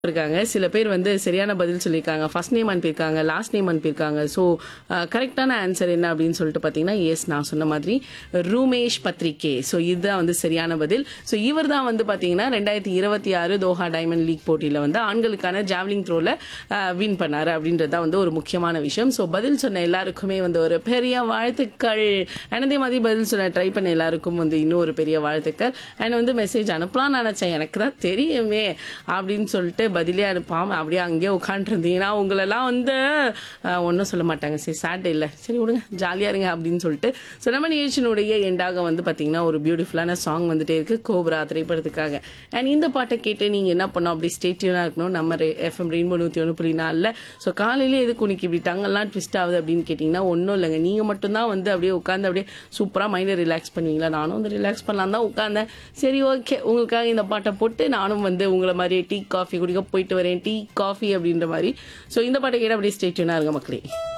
இருக்காங்க சில பேர் வந்து சரியான பதில் சொல்லியிருக்காங்க ஃபர்ஸ்ட் நேம் அனுப்பியிருக்காங்க லாஸ்ட் நேம் அனுப்பியிருக்காங்க ஸோ கரெக்டான ஆன்சர் என்ன அப்படின்னு சொல்லிட்டு பார்த்தீங்கன்னா எஸ் நான் சொன்ன மாதிரி ரூமேஷ் பத்ரிகே ஸோ இதுதான் வந்து சரியான பதில் ஸோ இவர் தான் வந்து பார்த்தீங்கன்னா ரெண்டாயிரத்தி இருபத்தி ஆறு தோஹா டைமண்ட் லீக் போட்டியில் வந்து ஆண்களுக்கான ஜாவ்லிங் த்ரோவில் வின் பண்ணாரு அப்படின்றது தான் வந்து ஒரு முக்கியமான விஷயம் ஸோ பதில் சொன்ன எல்லாருக்குமே வந்து ஒரு பெரிய வாழ்த்துக்கள் and அதே மாதிரி பதில் சொல்ல ட்ரை பண்ண எல்லாருக்கும் வந்து இன்னும் ஒரு பெரிய வாழ்த்துக்கள் அண்ட் வந்து மெசேஜ் அனுப்பலாம்னு நினச்சேன் எனக்கு தான் தெரியுமே அப்படின்னு சொல்லிட்டு பதிலே அனுப்பாமல் அப்படியே அங்கேயே உட்காந்துருந்தீங்கன்னா உங்களெல்லாம் வந்து ஒன்றும் சொல்ல மாட்டாங்க சரி சாட்டே இல்லை சரி விடுங்க ஜாலியாக இருங்க அப்படின்னு சொல்லிட்டு ஸோ நம்ம நிகழ்ச்சியினுடைய எண்டாக வந்து பார்த்தீங்கன்னா ஒரு பியூட்டிஃபுல்லான சாங் வந்துட்டே இருக்கு கோப்ரா திரைப்படத்துக்காக அண்ட் இந்த பாட்டை கேட்டு நீங்கள் என்ன பண்ணோம் அப்படி ஸ்டேட்யூனாக இருக்கணும் நம்ம எஃப்எம் ரெயின்போ நூற்றி ஒன்று புள்ளி நாலில் ஸோ காலையிலே எதுக்கு உனக்கு இப்படி டங்கெல்லாம் ட்விஸ்ட் ஆகுது அப்படின்னு கேட்டிங்கன்னா ஒன்றும் இல்லைங்க நீங்கள் மட்டும்தான் வந்து அப்படியே உட்காந்து அப்படியே சூப்பராக மைண்டை ரிலாக்ஸ் பண்ணுவீங்களா நானும் வந்து ரிலாக்ஸ் பண்ணலாம் தான் உட்காந்தேன் சரி ஓகே உங்களுக்காக இந்த பாட்டை போட்டு நானும் வந்து உங்களை மாதிரியே டீ காஃபி குடிக்க போயிட்டு வரேன் டீ காஃபி அப்படின்ற மாதிரி ஸோ இந்த பாட்டை கேட்டு அப்படியே ஸ்டேட்யூனாக இருங்க மக்களே